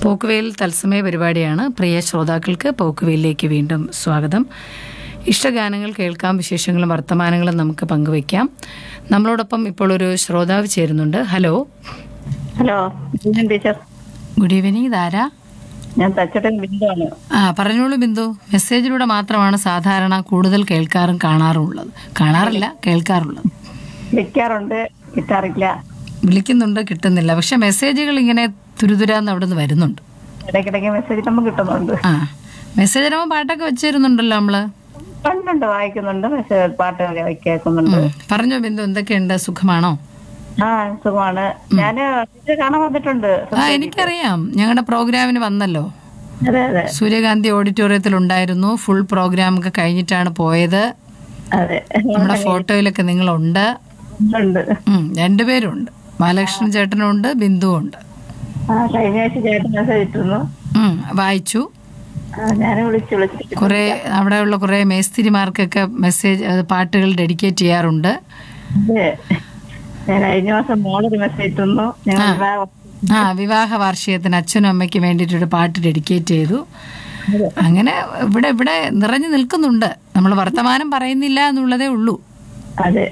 പോക്കുവെയിൽ തത്സമയ പരിപാടിയാണ് പ്രിയ ശ്രോതാക്കൾക്ക് പോക്കുവെയിലേക്ക് വീണ്ടും സ്വാഗതം ഇഷ്ടഗാനങ്ങൾ കേൾക്കാം വിശേഷങ്ങളും വർത്തമാനങ്ങളും നമുക്ക് പങ്കുവയ്ക്കാം നമ്മളോടൊപ്പം ഇപ്പോൾ ഒരു ശ്രോതാവ് ചേരുന്നുണ്ട് ഹലോ ഹലോ ഞാൻ ടീച്ചർ ഗുഡ് ഈവനിങ് ഇതാരാ ഞാൻ തച്ചടൻ ബിന്ദുവാണ് ആ പറഞ്ഞോളൂ ബിന്ദു മെസ്സേജിലൂടെ മാത്രമാണ് സാധാരണ കൂടുതൽ കേൾക്കാറും കാണാറും ഉള്ളത് കാണാറില്ല കേൾക്കാറുള്ളത് വിളിക്കാറുണ്ട് കിട്ടാറില്ല വിളിക്കുന്നുണ്ട് കിട്ടുന്നില്ല പക്ഷെ മെസ്സേജുകൾ ഇങ്ങനെ തുരുതുരാന്ന് അവിടെ നിന്ന് വരുന്നുണ്ട് ഇടയ്ക്കിടയ്ക്ക് മെസ്സേജ് നമ്മൾ കിട്ടുന്നുണ്ട് ആ മെസ്സേജ് വരുമ്പോൾ പാട്ടൊക്കെ വെച്ചിരുന്നുണ്ടല്ലോ നമ്മള് പണ്ടുണ്ട് വായിക്കുന്നുണ്ട് മെസ്സേജ് പാട്ടൊക്കെ കേൾക്കുന്നുണ്ട് ഉം. പറഞ്ഞോ ബിന്ദു എന്തൊക്കെയുണ്ട് സുഖമാണോ ആ സുഖമാണ് ഞാൻ ടീച്ചർ കാണാൻ വന്നിട്ടുണ്ട് ആ എനിക്കറിയാം ഞങ്ങളുടെ പ്രോഗ്രാമിന് വന്നല്ലോ അതെ അതെ സൂര്യകാന്തി ഓഡിറ്റോറിയത്തിൽ ഉണ്ടായിരുന്നു ഫുൾ പ്രോഗ്രാം ഒക്കെ കഴിഞ്ഞിട്ടാണ് പോയത് അതെ നമ്മുടെ ഫോട്ടോയിലൊക്കെ നിങ്ങളുണ്ട് ഉണ്ട് ഉം, രണ്ടുപേരുണ്ട് ബാലകൃഷ്ണൻ ചേട്ടനുണ്ട് ബിന്ദുവും ഉണ്ട് ആ കഴിഞ്ഞ ആഴ്ച ചേട്ടൻ മെസ്സേജ് ഇട്ടിരുന്നു ഉം, വായിച്ചു ഞാൻ വിളിച്ചു വിളിച്ചിട്ട് കുറെ അവിടെയുള്ള കുറെ മേസ്തിരിമാർക്കൊക്കെ മെസ്സേജ് അത് പാട്ടുകൾ ഡെഡിക്കേറ്റ് ചെയ്യാറുണ്ട് അതെ ഞാൻ കഴിഞ്ഞ മാസം മോളൊരു മെസ്സേജ് ഇട്ടിരുന്നു ഞങ്ങൾ വിവാഹം ആ വിവാഹ വാർഷികത്തിന് അച്ഛനും അമ്മയ്ക്കും വേണ്ടിയിട്ടൊരു പാട്ട് ഡെഡിക്കേറ്റ് ചെയ്തു അതെ. അങ്ങനെ ഇവിടെ ഇവിടെ നിറഞ്ഞു നിൽക്കുന്നുണ്ട് നമ്മൾ വർത്തമാനം പറയുന്നില്ല എന്നുള്ളതേ ഉള്ളൂ അതെ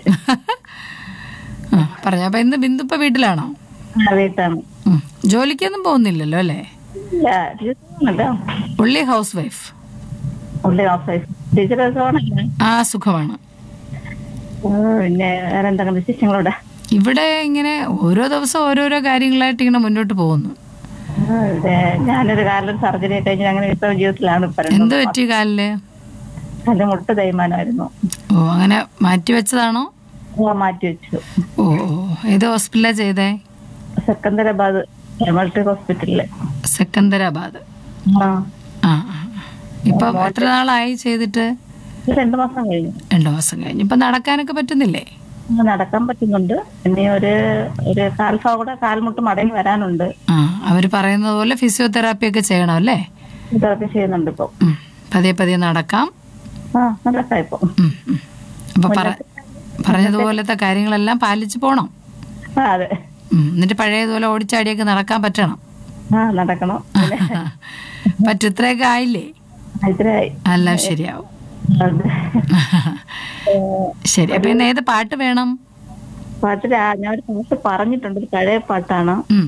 ആ, പറഞ്ഞു അപ്പൊ ഇന്ന് ബിന്ദു ഇപ്പൊ വീട്ടിലാണോ ആ വീട്ടാണ് ഉം. ജോലിക്കൊന്നും പോകുന്നില്ലല്ലോ അല്ലേ ഇല്ല ടീച്ചറാണല്ലോ ഉള്ളി ഹൗസ് വൈഫ് ഉള്ളി ഓഫീസ് ടീച്ചർ സുഖമാണല്ലേ ആ സുഖമാണ് ഓ, പിന്നെ വേറെ എന്തെങ്കിലും വിശേഷങ്ങളോടെ ഇവിടെ ഇങ്ങനെ ഓരോ ദിവസം ഓരോരോ കാര്യങ്ങളായിട്ട് ഇങ്ങനെ മുന്നോട്ട് പോകുന്നു ഞാനൊരു കാലം സർജറി കഴിഞ്ഞ് അങ്ങനെ ഇപ്പൊ ജീവിതത്തിലാണ് ഇപ്പൊ രണ്ടും. എന്ത് പറ്റി കാലില് എന്റെ മുട്ട് തേയ്മാനമായിരുന്നു ഓ അങ്ങനെ മാറ്റി വെച്ചതാണോ ഓ മാറ്റി വെച്ചു ഓ ഓ ഏത് ഹോസ്പിറ്റലാ ചെയ്തേ സെക്കന്ദരാബാദ് മൾട്ടി ഹോസ്പിറ്റലില് സെക്കന്ദരാബാദ് ആ ആ ആ. ഇപ്പൊ എത്ര നാളായി ചെയ്തിട്ട് ഇത് രണ്ടു മാസം കഴിഞ്ഞു രണ്ടു മാസം കഴിഞ്ഞ് ഇപ്പൊ നടക്കാനൊക്കെ പറ്റുന്നില്ലേ ആ, നടക്കാൻ പറ്റുന്നുണ്ട് ഇനി ഒരു ഒരു കാൽഭാഗം കൂടെ കാൽമുട്ട് മടങ്ങി വരാനുണ്ട് ആ അവര് പറയുന്നത് പോലെ ഫിസിയോതെറാപ്പി ഒക്കെ ചെയ്യണം അല്ലേ ഇതൊക്കെ ചെയ്യുന്നുണ്ട് ഇപ്പൊ ഉം. പതിയെ പതിയെ നടക്കാം ആ നടക്കാം ഇപ്പൊ ഉം, ഉം. അപ്പൊ പറ പറഞ്ഞതുപോലത്തെ കാര്യങ്ങളെല്ലാം പാലിച്ചു പോണം ആ അതെ ഉം. എന്നിട്ട് പഴയതുപോലെ ഓടിച്ചാടിയൊക്കെ നടക്കാൻ പറ്റണം ആ നടക്കണം പിന്നെ പറ്റും ഇത്രയൊക്കെ ആയില്ലേ ഇത്രയായി എല്ലാം ശരിയാവും അതെ. ഏ, ശരി അപ്പൊ ഇന്ന് ഏത് പാട്ട് വേണം പാട്ട് രാ- ഞാൻ ഒരു പാട്ട് പറഞ്ഞിട്ടുണ്ട് ഒരു പഴയ പാട്ടാണ് ഉം.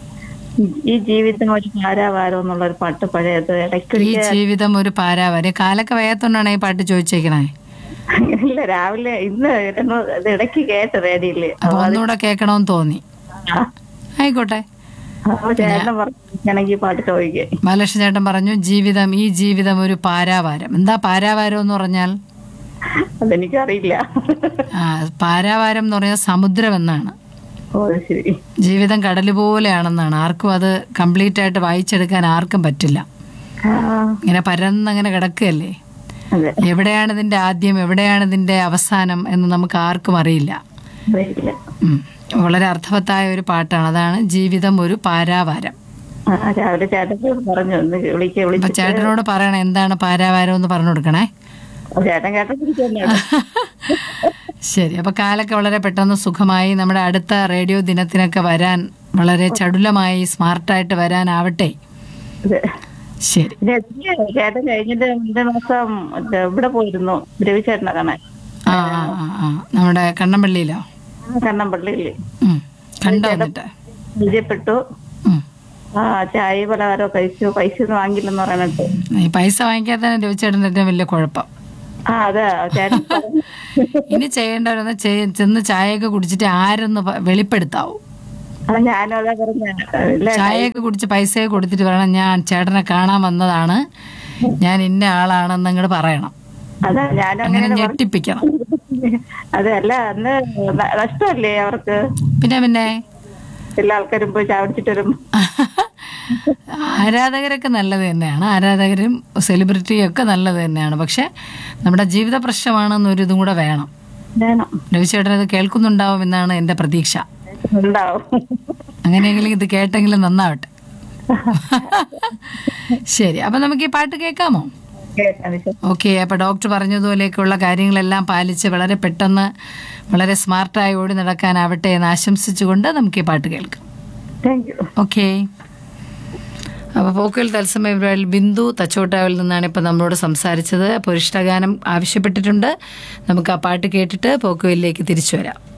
ഈ ജീവിതം ഒരു ഭാരാവാരം എന്നുള്ള ഒരു പാട്ട് പഴയത് ഈ ഇടയ്ക്കൊരിക്കൽ ജീവിതം ഒരു പാരാവരെ കാലൊക്കെ വയ്യാത്തോണ്ടാണ് ഈ പാട്ട് ചോദിച്ചേക്കണേ അങ്ങനെയില്ല രാവിലെ ഇന്ന് ഇരുന്നു ഇത് ഇടയ്ക്ക് കേട്ട് റേഡിയോയില് അപ്പൊ ഒന്നുകൂടെ കേൾക്കണമെന്ന് തോന്നി ആയിക്കോട്ടെ അപ്പൊ ചേട്ടൻ പറഞ്ഞാണെങ്കിൽ ഈ പാട്ട് ചോദിക്കേ ബാലകൃഷ്ണ ചേട്ടൻ പറഞ്ഞു ജീവിതം ഈ ജീവിതം ഒരു പാരാവാരം എന്താ പാരാവാരം എന്ന് പറഞ്ഞാൽ അതെനിക്കറിയില്ല ആ പാരാവാരം എന്ന് പറഞ്ഞാൽ സമുദ്രം എന്നാണ് ഓ അത് ശരി ജീവിതം കടല് പോലെയാണെന്നാണ് ആർക്കും അത് കംപ്ലീറ്റ് ആയിട്ട് വായിച്ചെടുക്കാൻ ആർക്കും പറ്റില്ല ആ, ഇങ്ങനെ പരന്നങ്ങനെ കിടക്കുകയല്ലേ അതെ എവിടെയാണ് ഇതിന്റെ ആദ്യം എവിടെയാണ് ഇതിന്റെ അവസാനം എന്ന് നമുക്ക് ആർക്കും അറിയില്ല അറിയില്ല ഉം. വളരെ അർത്ഥവത്തായ ഒരു പാട്ടാണ് അതാണ് ജീവിതം ഒരു പാരാവാരം ആ, രാവിലെ ചേട്ടൻ പറഞ്ഞു ഒന്ന് വിളിക്ക അപ്പൊ വിളിച്ചു ചേട്ടനോട് പറയണേ എന്താണ് പാരാവാരം എന്ന് പറഞ്ഞു കൊടുക്കണേ ചേട്ടൻ കേട്ട പിടിച്ചു ശരി അപ്പൊ കാലൊക്കെ വളരെ പെട്ടെന്ന് സുഖമായി നമ്മുടെ അടുത്ത റേഡിയോ ദിനത്തിനൊക്കെ വരാൻ വളരെ ചടുലമായി സ്മാർട്ടായിട്ട് വരാനാവട്ടെ അതെ ശരി പിന്നെ എത്തിയോ? ചേട്ടൻ കഴിഞ്ഞിട്ട് രണ്ട് മാസം ഇത് ഇവിടെ പോയിരുന്നു രവി ചേട്ടനെ കാണാൻ ആ ആ ആ ആ നമ്മുടെ കണ്ണമ്പള്ളിയിലോ ആ കണ്ണമ്പള്ളിയില് ഉം. കണ്ടോ എന്നിട്ട് പരിചയപ്പെട്ടു ഉം. ആ ചായ പലഹാരമോ കഴിച്ചു പൈസ ഒന്നും വാങ്ങില്ലെന്ന് പറയാനിട്ട് ഈ പൈസ വാങ്ങിക്കാത്തന്നെ രവിച്ചേട്ടൻ്റെ ഏറ്റവും വലിയ കുഴപ്പം ആ അതെ ചേട്ടൻ പറഞ്ഞു. ഇനി ചെയ്യേണ്ടവരൊന്ന് ചെയ്- ചെന്ന് ചായയൊക്കെ കുടിച്ചിട്ട് ആരെന്ന് പ- വെളിപ്പെടുത്താവൂ അത് ഞാനും അതാ പറഞ്ഞ ഇല്ല ചായയൊക്കെ കുടിച്ച് പൈസയൊക്കെ കൊടുത്തിട്ട് പറയണം ഞാൻ ചേട്ടനെ കാണാൻ വന്നതാണ് ഞാൻ ഇന്ന ആളാണെന്ന് അങ്ങോട്ട് പറയണം അതാ ഞാനും അങ്ങനെ അങ്ങനെ ഞെട്ടിപ്പിക്കണം അതെ അല്ല അന്ന് ന- നഷ്ടമല്ലേ അവർക്ക് പിന്നെ പിന്നെ എല്ലാ ആൾക്കാരും പോയി ചാവടിച്ചിട്ട് വരും ആരാധകരൊക്കെ നല്ലത് തന്നെയാണ് ആരാധകരും സെലിബ്രിറ്റിയും ഒക്കെ നല്ലത് തന്നെയാണ് പക്ഷെ നമ്മുടെ ജീവിത പ്രശ്നമാണെന്നൊരു ഇതും കൂടെ വേണം വേണം രവിചേട്ടൻ ഇത് കേൾക്കുന്നുണ്ടാവും എന്നാണ് എൻ്റെ പ്രതീക്ഷ ഉണ്ടാവും അങ്ങനെയെങ്കിലും ഇത് കേട്ടെങ്കിലും നന്നാവട്ടെ ശരി അപ്പൊ നമുക്ക് ഈ പാട്ട് കേൾക്കാമോ കേൾക്കാം ടീച്ചർ. ഓക്കെ അപ്പൊ ഡോക്ടർ പറഞ്ഞതുപോലെയൊക്കെയുള്ള കാര്യങ്ങളെല്ലാം പാലിച്ച് വളരെ പെട്ടെന്ന് വളരെ സ്മാർട്ടായി ഓടി നടക്കാനാവട്ടെ എന്ന് ആശംസിച്ചുകൊണ്ട് നമുക്ക് ഈ പാട്ട് കേൾക്കാം താങ്ക് യു ഓക്കെ അപ്പോൾ പോക്കുവൽ തത്സമയ പരിപാടിയിൽ ബിന്ദു തച്ചോട്ടാവിൽ നിന്നാണ് ഇപ്പോൾ നമ്മളോട് സംസാരിച്ചത് അപ്പോൾ ഇഷ്ടഗാനം ആവശ്യപ്പെട്ടിട്ടുണ്ട് നമുക്ക് ആ പാട്ട് കേട്ടിട്ട് പോക്കുവലിലേക്ക് തിരിച്ചു വരാം